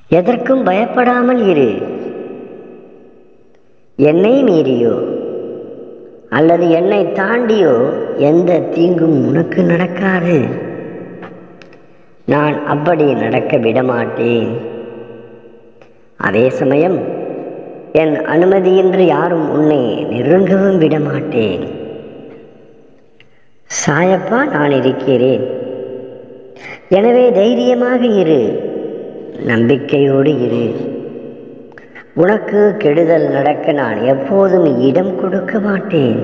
எதற்கும் பயப்படாமல் இரு என்னை மீறியோ அல்லது என்னை தாண்டியோ எந்த தீங்கும் உனக்கு நடக்காது நான் அப்படி நடக்க விடமாட்டேன் அதே சமயம் என் அனுமதியின்றி யாரும் உன்னை நெருங்கவும் விடமாட்டேன் சாயப்பா நான் இருக்கிறேன் எனவே தைரியமாக இரு நம்பிக்கையோடு இரு உனக்கு கெடுதல் நடக்க நான் எப்போதும் இடம் கொடுக்க மாட்டேன்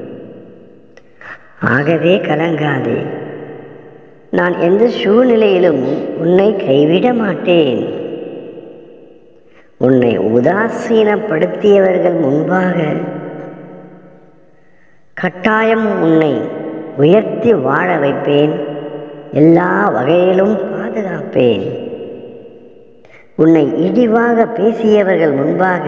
ஆகவே கலங்காதே நான் எந்த சூழ்நிலையிலும் உன்னை கைவிட மாட்டேன் உன்னை உதாசீனப்படுத்தியவர்கள் முன்பாக கட்டாயம் உன்னை உயர்த்தி வாழ வைப்பேன் எல்லா வகையிலும் பாதுகாப்பேன் உன்னை இழிவாக பேசியவர்கள் முன்பாக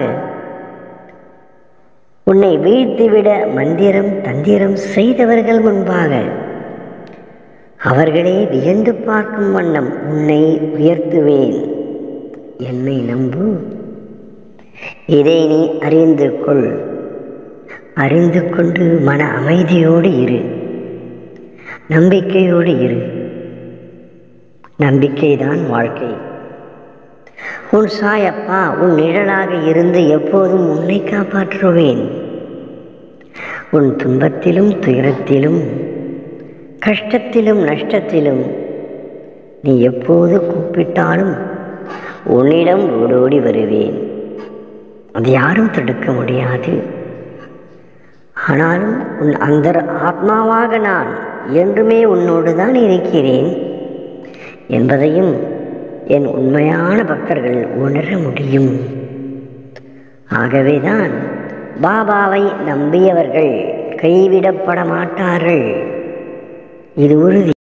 உன்னை வீழ்த்திவிட மந்திரம் தந்திரம் செய்தவர்கள் முன்பாக அவர்களே வியந்து பார்க்கும் வண்ணம் உன்னை உயர்த்துவேன் என்னை நம்பு இதை நீ அறிந்து கொள் அறிந்து கொண்டு மன அமைதியோடு இரு நம்பிக்கையோடு இரு நம்பிக்கைதான் வாழ்க்கை உன் சாயப்பா உன் நிழலாக இருந்து எப்போதும் உன்னை காப்பாற்றுவேன் உன் துன்பத்திலும் துயரத்திலும் கஷ்டத்திலும் நஷ்டத்திலும் நீ எப்போது கூப்பிட்டாலும் உன்னிடம் ஓடோடி வருவேன் அது யாரும் தடுக்க முடியாது ஆனாலும் உன் அந்த ஆத்மாவாக நான் என்றுமே உன்னோடு தான் இருக்கிறேன் என்பதையும் என் உண்மையான பக்தர்கள் உணர முடியும் ஆகவேதான் பாபாவை நம்பியவர்கள் கைவிடப்பட மாட்டார்கள் இது உறுதி